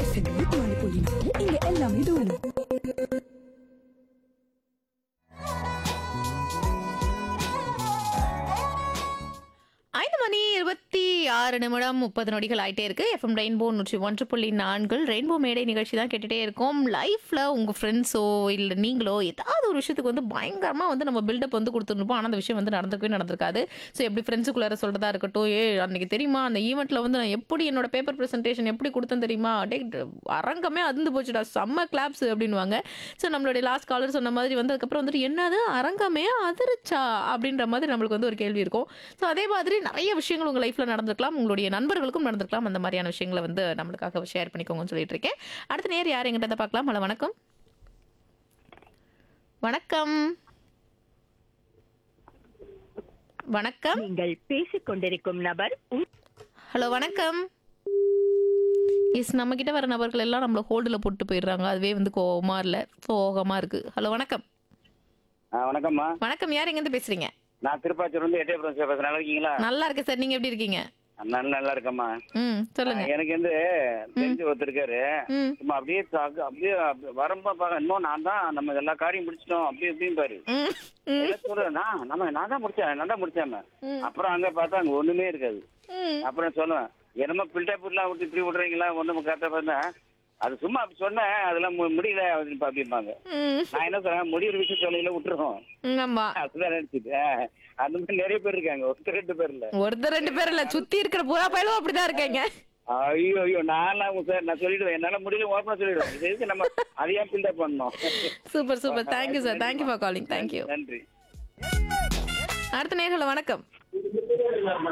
பசங்க குமாரி போலினா இங்க எல்லாமே தூளு ஐந்து மணி இருபத்தி ஆறு நிமிடம் முப்பது நொடிகள் ஆயிட்டே இருக்கு எஃப்எம் ரெயின்போ நூற்றி ஒன்று புள்ளி நான்கு ரெயின்போ மேடை நிகழ்ச்சி தான் கேட்டுட்டே இருக்கோம் லைஃப்ல உங்க ஃப்ரெண்ட்ஸோ இல்லை நீங்களோ ஏதாவது ஒரு விஷயத்துக்கு வந்து பயங்கரமா வந்து நம்ம பில்டப் வந்து கொடுத்துருப்போம் ஆனால் அந்த விஷயம் வந்து நடந்திருக்கவே நடந்திருக்காது ஸோ எப்படி ஃப்ரெண்ட்ஸுக்குள்ளார சொல்றதா இருக்கட்டும் ஏ அன்னைக்கு தெரியுமா அந்த ஈவெண்ட்ல வந்து நான் எப்படி என்னோட பேப்பர் ப்ரெசன்டேஷன் எப்படி கொடுத்தேன் தெரியுமா டே அரங்கமே அதிர்ந்து போச்சுடா செம்ம கிளாப்ஸ் அப்படின்வாங்க ஸோ நம்மளுடைய லாஸ்ட் காலர் சொன்ன மாதிரி வந்து அதுக்கப்புறம் வந்துட்டு என்னது அரங்கமே அதிர்ச்சா அப்படின்ற மாதிரி நம்மளுக்கு வந்து ஒரு கேள்வி இருக்கும் ஸோ அதே மாதிரி நிறைய விஷயங்கள் உங்கள் லைஃப்பில் நடந்திருக்கலாம் உங்களுடைய நண்பர்களுக்கும் நடந்திருக்கலாம் அந்த மாதிரியான விஷயங்களை வந்து நம்மளுக்காக ஷேர் பண்ணிக்கோங்கன்னு சொல்லிட்டு இருக்கேன் அடுத்த நேர் யார் எங்கிட்ட இருந்து பார்க்கலாம் ஹலோ வணக்கம் வணக்கம் வணக்கம் நீங்கள் பேசிக் கொண்டிருக்கும் நபர் உங்- ஹலோ வணக்கம் எஸ் நம்ம கிட்ட வர நபர்கள் எல்லாம் நம்மள ஹோல்டில் போட்டு போயிடுறாங்க அதுவே வந்து கோவமா இல்லை சோகமா இருக்கு ஹலோ வணக்கம் ஆ வணக்கம்மா வணக்கம் யார் எங்கேருந்து பேசுறீங்க நான் திருப்பாச்சூர் வந்து எட்டயபுரம் சார் பேசுறேன் நல்லா இருக்கீங்களா நல்லா இருக்கேன் சார் நீங்க எப்படி இருக்கீங்க நல்லா நல்லா இருக்கம்மா ம் சொல்லுங்க எனக்கு வந்து தெரிஞ்சு ஒருத்தர் இருக்காரு ம் சும்மா அப்படியே தாக்கு- அப்படியே அப்படி வரம்பா பாக்க இன்னும் நான் தான் நம்ம எல்லா காரியம் முடிச்சிட்டோம் அப்படி இப்படின்னு பாரு ம் ம் என்ன சொல்றேன் நான் நம்ம நான் தான் முடிச்சேன் நான் தான் முடிச்சேன் ம். அப்புறம் அங்க பார்த்தா அங்க ஒண்ணுமே இருக்காது ம் அப்புறம் சொல்லுவேன் என்னமோ பில்டப் எல்லாம் விட்டு இப்படி விடுறீங்களா ஒண்ணும் கரெக்டா பார்த்தா அது சும்மா அப்படி சொன்னேன் அதெல்லாம் மு- முடியல அப்படின்னு அப்படிம்பாங்க ம் நான் என்ன சொல்றேன் முடியிற விஷயம் சொல்லையில விட்டுருவோம் ம், ஆமா அதுதான் நினைச்சிட்டு ஆ, அந்த மாதிரி நிறைய பேர் இருக்காங்க ஒருத்தர் ரெண்டு பேர் இல்ல ஒருத்தர் ரெண்டு பேர் இல்ல சுத்தி இருக்கிற பூரா பயலும் அப்படிதான் இருக்காங்க ஐயோ ஐயோ நான்லாம் சார் நான் சொல்லிடுவேன் என்னால முடியல ஓப்பனா சொல்லிடுவேன் இது எதுக்கு நம்ம அதையா பில்டப் பண்ணோம் super super thank you sir thank you for calling thank you நன்றி அடுத்த நேர்களை வணக்கம்